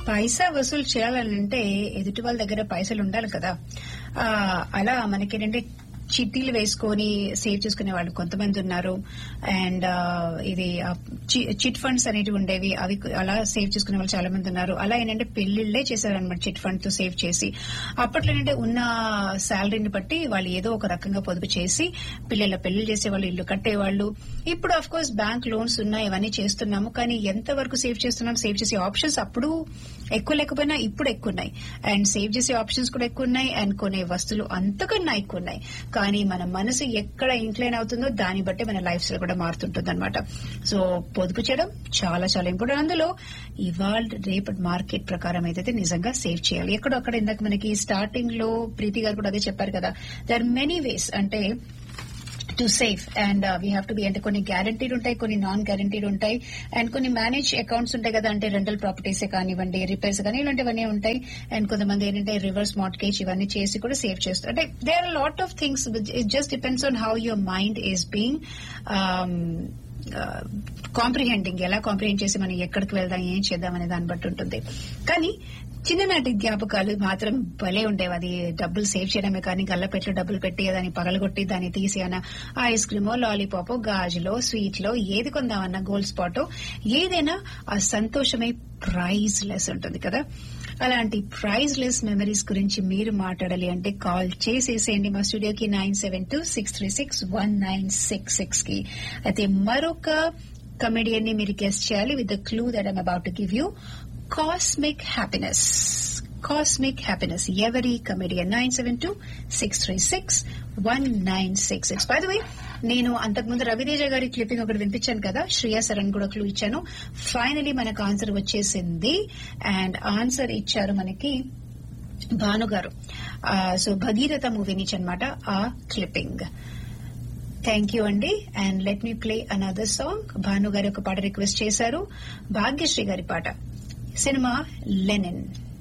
పైసా వసూలు చేయాలంటే ఎదుటి వాళ్ళ దగ్గర పైసలు ఉండాలి కదా ఆ, అలా మనకేంటంటే చిట్టీలు వేసుకొని సేవ్ చేసుకునే వాళ్ళు కొంతమంది ఉన్నారు అండ్ ఇది ఆ, చి- చిట్ ఫండ్స్ అనేటివి ఉండేవి అవి అలా సేవ్ చేసుకునే వాళ్ళు చాలా మంది ఉన్నారు అలా ఏంటంటే పెళ్లిళ్లే చేశారనమాట చిట్ ఫండ్ తో సేవ్ చేసి అప్పట్లో ఏంటంటే ఉన్న శాలరీని బట్టి వాళ్ళు ఏదో ఒక రకంగా పొదుపు చేసి పిల్లల పెళ్లి చేసేవాళ్ళు ఇల్లు కట్టేవాళ్ళు ఇప్పుడు అఫ్ కోర్స్ బ్యాంక్ లోన్స్ ఉన్నాయి ఇవన్నీ చేస్తున్నాము కానీ ఎంత వరకు సేవ్ చేస్తున్నాం సేవ్ చేసే ఆప్షన్స్ అప్పుడు ఎక్కువ లేకపోయినా ఇప్పుడు ఎక్కువ ఉన్నాయి అండ్ సేవ్ చేసే ఆప్షన్స్ కూడా ఎక్కువ ఉన్నాయి అండ్ కొనే వస్తువులు అంతకన్నా ఎక్కువ ఉన్నాయి కానీ మన మనసు ఎక్కడ ఇంక్లైన్ అవుతుందో దాన్ని బట్టి మన లైఫ్ స్టైల్ కూడా మారుతుంటుంది అనమాట సో పొదుపు చేయడం చాలా చాలా ఇంపార్టెంట్ అందులో ఇవాళ రేపటి మార్కెట్ ప్రకారం అయితే నిజంగా సేవ్ చేయాలి ఎక్కడో అక్కడ ఇందాక మనకి స్టార్టింగ్ లో ప్రీతి గారు కూడా అదే చెప్పారు కదా దర్ మెనీ వేస్ అంటే to safe and we have to be అంటే కొన్ని గ్యారంటీడ్ ఉంటాయి కొన్ని నాన్ గ్యారంటీడ్ ఉంటాయి అండ్ కొన్ని మేనేజ్ అకౌంట్స్ ఉంటాయి కదా అంటే రెంటల్ ప్రాపర్టీస్ కానివ్వండి రిపేర్స్ కానీ ఇలాంటివన్నీ ఉంటాయి అండ్ కొంతమంది ఏంటంటే రివర్స్ మార్ట్గేజ్ ఇవన్నీ చేసి కూడా సేవ్ చేస్తారు అంటే they are lot of things it just depends on how your mind is being comprehending ఎలా కాంప్రిహెండ్ చేసి మనం ఎక్కడికి వెళ్దాం ఏం చేద్దాం అనే దాన్ని బట్టి ఉంటుంది కానీ చిన్ననాటి జ్ఞాపకాలు మాత్రం భలే ఉండేవి అది డబ్బులు సేవ్ చేయడమే కానీ గల్లపెట్లో డబ్బులు పెట్టి దాన్ని పగలగొట్టి దాన్ని తీసి అన్న ఐస్ క్రీమో లాలీపాపో గాజులో స్వీట్ లో ఏది కొందామన్నా గోల్డ్ స్పాట్ ఏదైనా ఆ సంతోషమే ప్రైజ్ లెస్ ఉంటుంది కదా అలాంటి ప్రైజ్ లెస్ మెమరీస్ గురించి మీరు మాట్లాడాలి అంటే కాల్ చేసేసేయండి మా స్టూడియోకి nine seven two six three six one nine six six కి అయితే మరొక కమెడియన్ ని మీరు గెస్ట్ చేయాలి with the clue that I'm about to give you cosmic happiness cosmic happiness ఎవరి comedian nine seven two six three six one nine six six by the way నేను అంతకుముందు రవితేజ గారి క్లిప్పింగ్ ఒకటి వినిపించాను కదా శ్రేయా సరణ్ కూడా క్లూ ఇచ్చాను ఫైనలీ మనకు ఆన్సర్ వచ్చేసింది అండ్ ఆన్సర్ ఇచ్చారు మనకి భాను గారు సో భగీరథ మూవీ నుంచి అనమాట ఆ క్లిప్పింగ్ థ్యాంక్ యూ అండి and let me play another song Bhanu గారి ఒక పాట రిక్వెస్ట్ చేశారు భాగ్యశ్రీ గారి పాట సినిమా లెనిన్